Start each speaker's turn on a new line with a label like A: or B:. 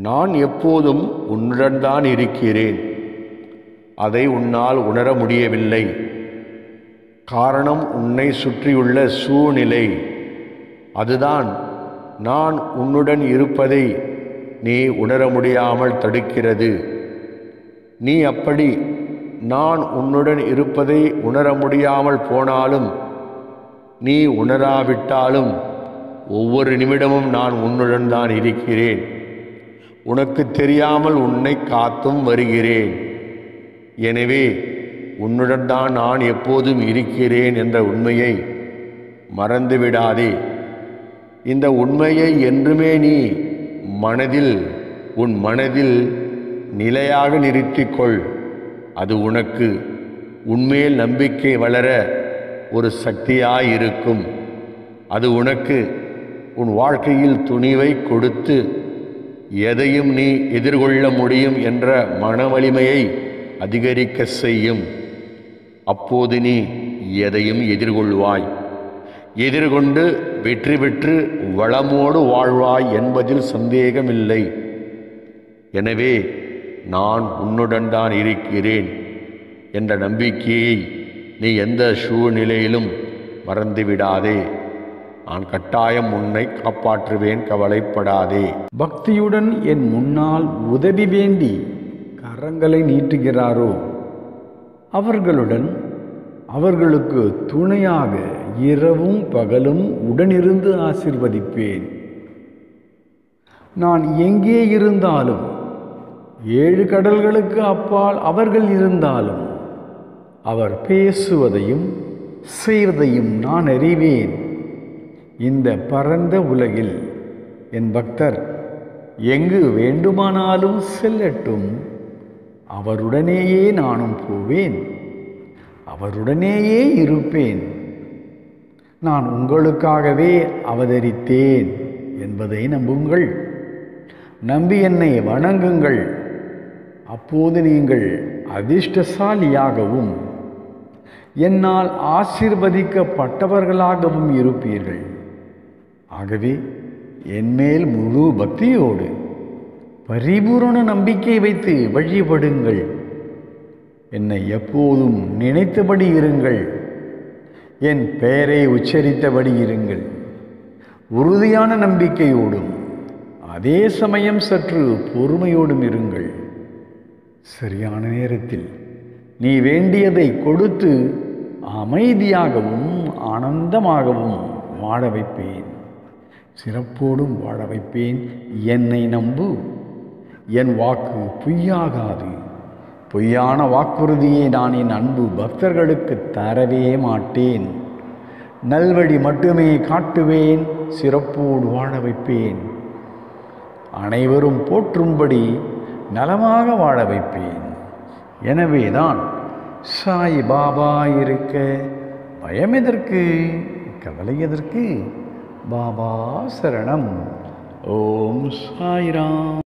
A: நான் எப்போதும் உன்னுடன் தான் இருக்கிறேன் அதை உன்னால் உணர முடியவில்லை காரணம் உன்னை சுற்றியுள்ள சூழ்நிலை அதுதான் நான் உன்னுடன் இருப்பதை நீ உணர முடியாமல் தடுக்கிறது நீ அப்படி நான் உன்னுடன் இருப்பதை உணர முடியாமல் போனாலும் நீ உணராவிட்டாலும் ஒவ்வொரு நிமிடமும் நான் உன்னுடன் தான் இருக்கிறேன் உனக்கு தெரியாமல் உன்னை காத்தும் வருகிறேன் எனவே உன்னுடன் தான் நான் எப்போதும் இருக்கிறேன் என்ற உண்மையை மறந்துவிடாதே இந்த உண்மையை என்றுமே நீ மனதில் உன் மனதில் நிலையாக நிறுத்திக்கொள் அது உனக்கு உன்மேல் நம்பிக்கை வளர ஒரு சக்தியாயிருக்கும் அது உனக்கு உன் வாழ்க்கையில் துணிவை கொடுத்து எதையும் நீ எதிர்கொள்ள முடியும் என்ற மன வலிமையை அதிகரிக்க செய்யும் அப்போது நீ எதையும் எதிர்கொள்வாய் எதிர்கொண்டு வெற்றி பெற்று வளமோடு வாழ்வாய் என்பதில் சந்தேகமில்லை எனவே நான் உன்னுடன் தான் இருக்கிறேன் என்ற நம்பிக்கையை நீ எந்த சூழ்நிலையிலும் மறந்துவிடாதே நான் கட்டாயம் உன்னை காப்பாற்றுவேன் கவலைப்படாதே
B: பக்தியுடன் என் முன்னால் உதவி வேண்டி கரங்களை நீட்டுகிறாரோ அவர்களுடன் அவர்களுக்கு துணையாக இரவும் பகலும் உடனிருந்து ஆசிர்வதிப்பேன் நான் எங்கே இருந்தாலும் ஏழு கடல்களுக்கு அப்பால் அவர்கள் இருந்தாலும் அவர் பேசுவதையும் செய்வதையும் நான் அறிவேன் இந்த பரந்த உலகில் என் பக்தர் எங்கு வேண்டுமானாலும் செல்லட்டும் அவருடனேயே நானும் போவேன் அவருடனேயே இருப்பேன் நான் உங்களுக்காகவே அவதரித்தேன் என்பதை நம்புங்கள் நம்பி என்னை வணங்குங்கள் அப்போது நீங்கள் அதிர்ஷ்டசாலியாகவும் என்னால் ஆசிர்வதிக்கப்பட்டவர்களாகவும் இருப்பீர்கள் ஆகவே என்மேல் முழு பக்தியோடு பரிபூரண நம்பிக்கை வைத்து வழிபடுங்கள் என்னை எப்போதும் நினைத்தபடி இருங்கள் என் பெயரை உச்சரித்தபடி இருங்கள் உறுதியான நம்பிக்கையோடும் அதே சமயம் சற்று பொறுமையோடும் இருங்கள் சரியான நேரத்தில் நீ வேண்டியதை கொடுத்து அமைதியாகவும் ஆனந்தமாகவும் வாழ வைப்பேன் சிறப்போடும் வாழ வைப்பேன் என்னை நம்பு என் வாக்கு பொய்யாகாது பொய்யான வாக்குறுதியை நான் என் அன்பு பக்தர்களுக்கு தரவே மாட்டேன் நல்வழி மட்டுமே காட்டுவேன் சிறப்போடு வாழ வைப்பேன் அனைவரும் போற்றும்படி நலமாக வாழ வைப்பேன் எனவேதான் சாய் பாபா இருக்க பயம் எதற்கு கவலை எதற்கு பாபா சரணம் ஓம் சாய்ராம்